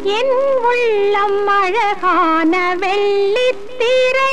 என் உள்ளம் அழகான வெள்ளித்திரை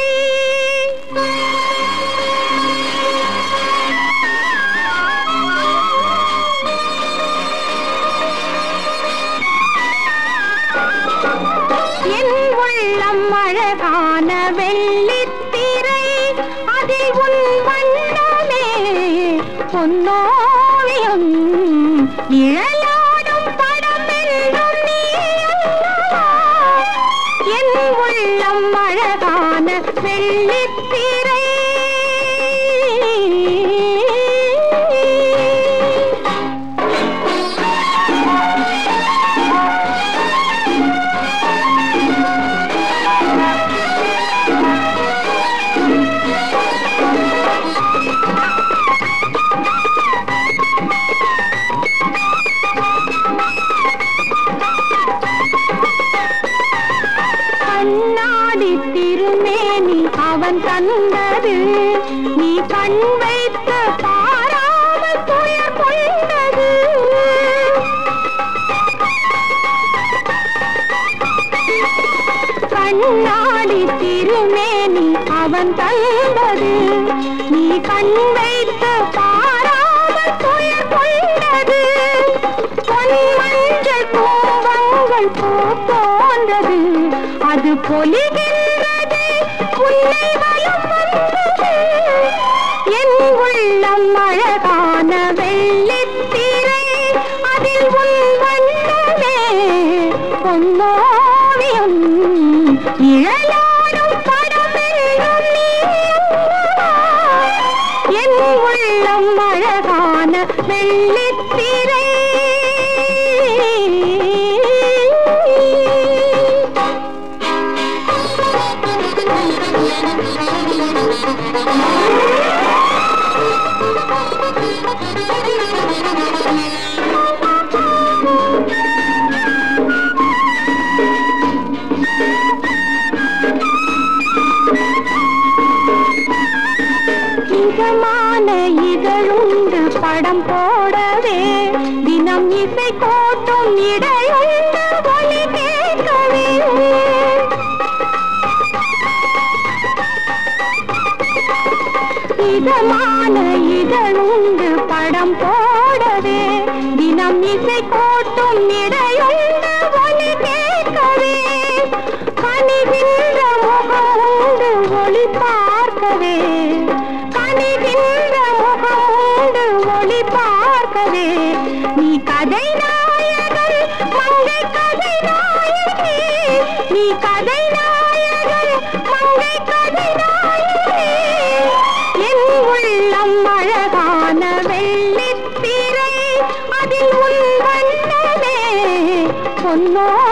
என் உள்ளம் அழகான வெள்ளித்திரை அதில் உன் வண்ணமே பொன்னோவியம் நிழலாடும் படம் என்றும் நீ அல்லவா? என் உள்ளம் அழகான வெள்ளித்திரை கண்ணாடி திருமேனி அவன் தந்தது நீ கண் வைத்து பாராமல் துயர் கொண்டது கண்ணாடி திருமேனி அவன் தந்தது நீ கண் வைத்து பாராமல் துயர் கொண்டது பொன் மஞ்சள் பூவங்கள் பூ போன்றது அது பொலிகின்றது உன்னை வலம் வந்தது என் உள்ளம் அழகான வெள்ளித்திரை அதில் உன் வண்ணமே பொன்னோவியம் நிழலாடும் படம் என்றும் நீ அல்லவா? என் உள்ளம் அழகான வெள்ளித்திரை இதமான இதழுண்டு படம் போடவே தினம் இசை கோட்டும் இடையுண்டு ஒலி கேட்கவே இதமான இதழுண்டு படம் போடவே தினம் இசை கோட்டும் இடையுண்டு ஒலி கேட்கவே கனிகின்ற முகம் உண்டு ஒளி பார்க்கவே கனிகின்ற முகம் உண்டு ஒளி பார்க்கவே நீ கதை நாயகன் மங்கை கதை நாயகி நீ கதை நாயகன் மங்கை கதை நாயகி என் உள்ளம் அழகான வெள்ளித்திரை அதில் உன் வண்ணமே பொன்னோ